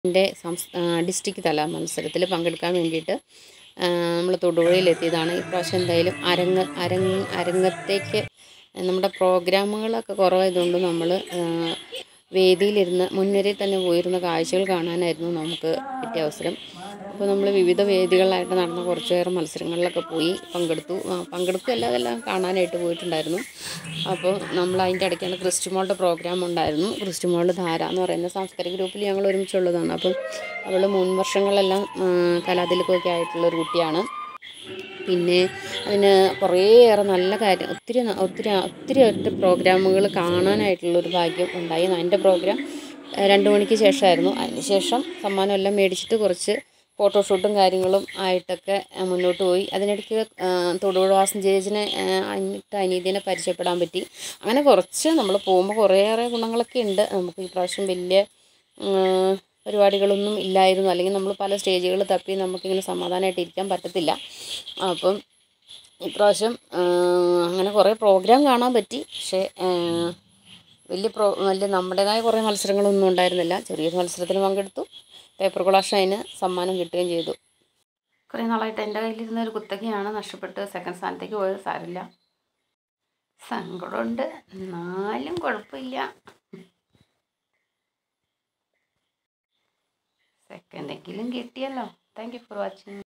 എൻ്റെ സംസ് ഡിസ്ട്രിക്ട് തല മത്സരത്തിൽ പങ്കെടുക്കാൻ വേണ്ടിയിട്ട് നമ്മൾ തൊടുപുഴയിലെത്തിയതാണ് ഇപ്രാവശ്യം എന്തായാലും അരങ്ങ് അരങ്ങ് അരങ്ങത്തേക്ക് നമ്മുടെ പ്രോഗ്രാമുകളൊക്കെ കുറവായതുകൊണ്ട് നമ്മൾ വേദിയിലിരുന്ന് മുൻനിരയിൽ തന്നെ പോയിരുന്ന കാഴ്ചകൾ കാണാനായിരുന്നു നമുക്ക് കിട്ടിയ അവസരം അപ്പോൾ നമ്മൾ വിവിധ വേദികളിലായിട്ട് നടന്ന കുറച്ചേറെ മത്സരങ്ങളിലൊക്കെ പോയി പങ്കെടുത്തു ആ, പങ്കെടുത്തു അല്ലാതെല്ലാം കാണാനായിട്ട് പോയിട്ടുണ്ടായിരുന്നു അപ്പോൾ നമ്മൾ അതിൻ്റെ ഇടയ്ക്കാണ് ക്രിസ്റ്റുമോളുടെ പ്രോഗ്രാം ഉണ്ടായിരുന്നു ക്രിസ്റ്റുമോൾ ധാര എന്ന് പറയുന്ന സാംസ്കാരിക ഗ്രൂപ്പിൽ ഞങ്ങൾ ഒരുമിച്ചുള്ളതാണ് അപ്പം അവൾ മുൻ വർഷങ്ങളെല്ലാം ആ, കലാതിലകമൊക്കെ ആയിട്ടുള്ള ഒരു കുട്ടിയാണ് പിന്നെ അതിന് കുറേയേറെ നല്ല കാര്യം ഒത്തിരി ന- ഒത്തിരി ഒത്തിരി ഒത്തിരി പ്രോഗ്രാമുകൾ കാണാനായിട്ടുള്ളൊരു ഭാഗ്യം ഉണ്ടായി എൻ്റെ പ്രോഗ്രാം ഏഹ്, രണ്ട് മണിക്ക് ശേഷമായിരുന്നു അതിന് ശേഷം സമ്മാനം എല്ലാം മേടിച്ചിട്ട് കുറച്ച് ഫോട്ടോഷൂട്ടും കാര്യങ്ങളും ആയിട്ടൊക്കെ ഏഹ്, മുന്നോട്ട് പോയി അതിനിടയ്ക്ക് ഏഹ്, തൊടുപുഴ വാസൻ ജേജിനെ ഏഹ്, അനിത അനീതിനെ പരിചയപ്പെടാൻ പറ്റി അങ്ങനെ കുറച്ച് നമ്മൾ പോകുമ്പോൾ കുറേയേറെ ഗുണങ്ങളൊക്കെ ഉണ്ട് നമുക്ക് ഈ പ്രാവശ്യം വലിയ ഉം, പരിപാടികളൊന്നും ഇല്ലായിരുന്നു അല്ലെങ്കിൽ നമ്മൾ പല സ്റ്റേജുകൾ തപ്പി നമുക്കിങ്ങനെ സമാധാനമായിട്ട് ഇരിക്കാൻ പറ്റത്തില്ല അപ്പം ഇപ്രാവശ്യം ആ, അങ്ങനെ കുറേ പ്രോഗ്രാം കാണാൻ പറ്റി പക്ഷേ ആ, വലിയ പ്രോ വലിയ നമ്മുടേതായ കുറേ മത്സരങ്ങളൊന്നും ഉണ്ടായിരുന്നില്ല ചെറിയൊരു മത്സരത്തിന് പങ്കെടുത്തു പേപ്പർ കൊളാഷൻ അതിന് സമ്മാനം കിട്ടുകയും ചെയ്തു കുറേ നാളായിട്ട് എൻ്റെ കയ്യിലിരുന്ന ഒരു കുത്തകയാണ് നഷ്ടപ്പെട്ട് സെക്കൻഡ് സ്ഥാനത്തേക്ക് പോയത് സാരില്ല സങ്കടമുണ്ട് എന്നാലും കുഴപ്പമില്ല സെക്കൻഡെങ്കിലും കിട്ടിയല്ലോ താങ്ക് യു ഫോർ വാച്ചിങ്